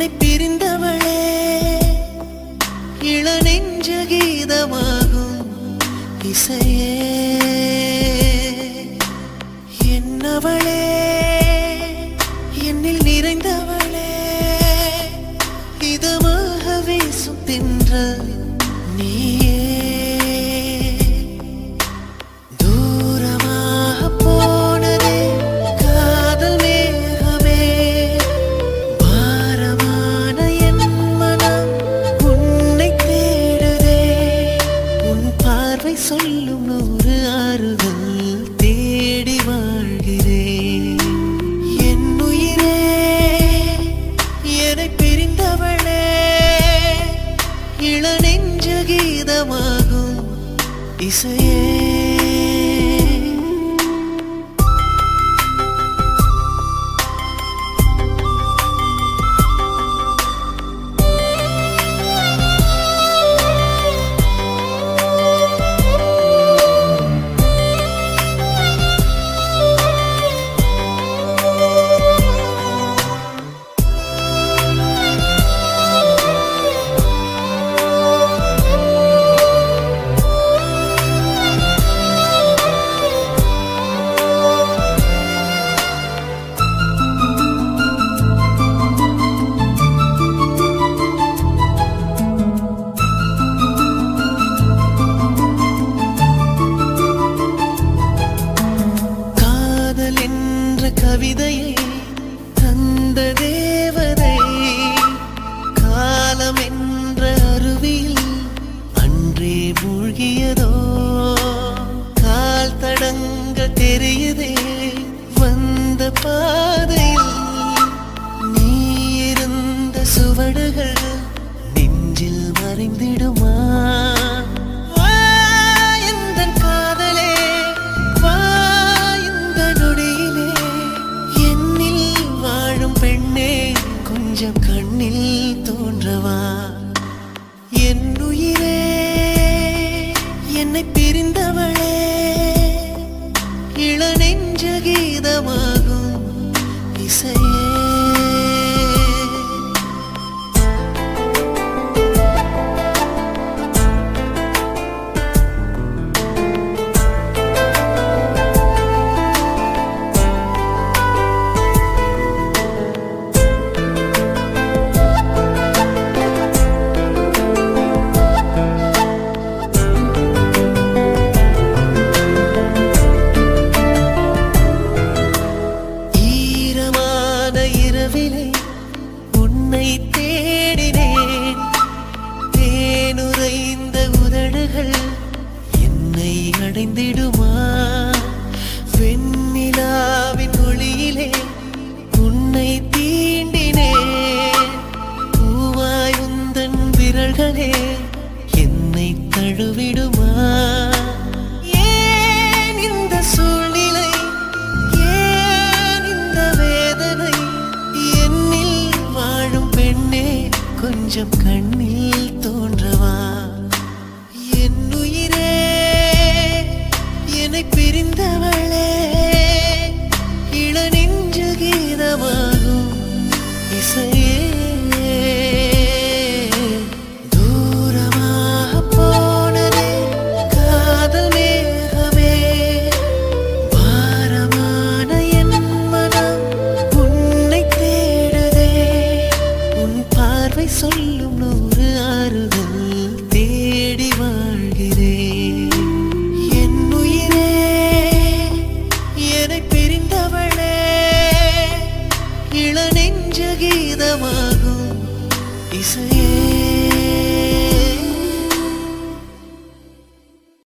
என்னை பிரிந்தவளே இளநெஞ்ச கீதமாகும் இசையே என்னவளே என்னில் நிறைந்தவளே இதமாக வீசும் தென்றல் நீயே தூரமாக போனதே காதல் மேகமே பாரமான என் மனம் உன்னை தேடுதே உன் பார்வை சொல்லும் நூறு ஆறுதல் தேடி வாழ்கிறேன் என் உயிரே என்னை பிரிந்தவளே இளநெஞ்ச கீதமாகும் இசையே காதல் என்ற கவிதையை தந்த தேவதை காலம் என்ற அருவியில் அன்றே மூழ்கியதோ கால் தடங்க தெரியுதே வந்த பாதையில் நீ இருந்த சுவடுகள் நெஞ்சில் மறைந்திடுமா வா, எந்தன் காதலே வா, இந்த நொடியிலே என்னில் வாழும் பெண்ணே கொஞ்சம் கண்ணில் தோன்றவா என் உயிரே என்னை பிரிந்தவளே இளநெஞ்ச கீதமாகும் இசையே ஈரமான இரவிலே உன்னை தேடினேன் தேனுரைந்த உதடுகள் என்னை அடைந்திடுமா வெண்ணிலாவின் ஒளியிலே உன்னை தீண்டினேன் பூவாய் உந்தன் விரல்களே என்னை தழுவிடுமா ஏன் இந்த சூழ்நிலை ஏன் இந்த வேதனை என்னில் வாழும் பெண்ணே கொஞ்சம் கண்ணில் தோன்றவா என் உயிரே என்னை பிரிந்தவளே இளநெஞ்ச கீதமாகும் இசையே தூரமாக போனதே காதல் மேகமே பாரமான என் மனம் உன்னை தேடுதே உன் பார்வை சொல்லும் நூறு ஆறுதல் தேடி வாழ்கிறேன் என் உயிரே என்னை பிரிந்தவளே இளநெஞ்ச கீதமாகும் இசை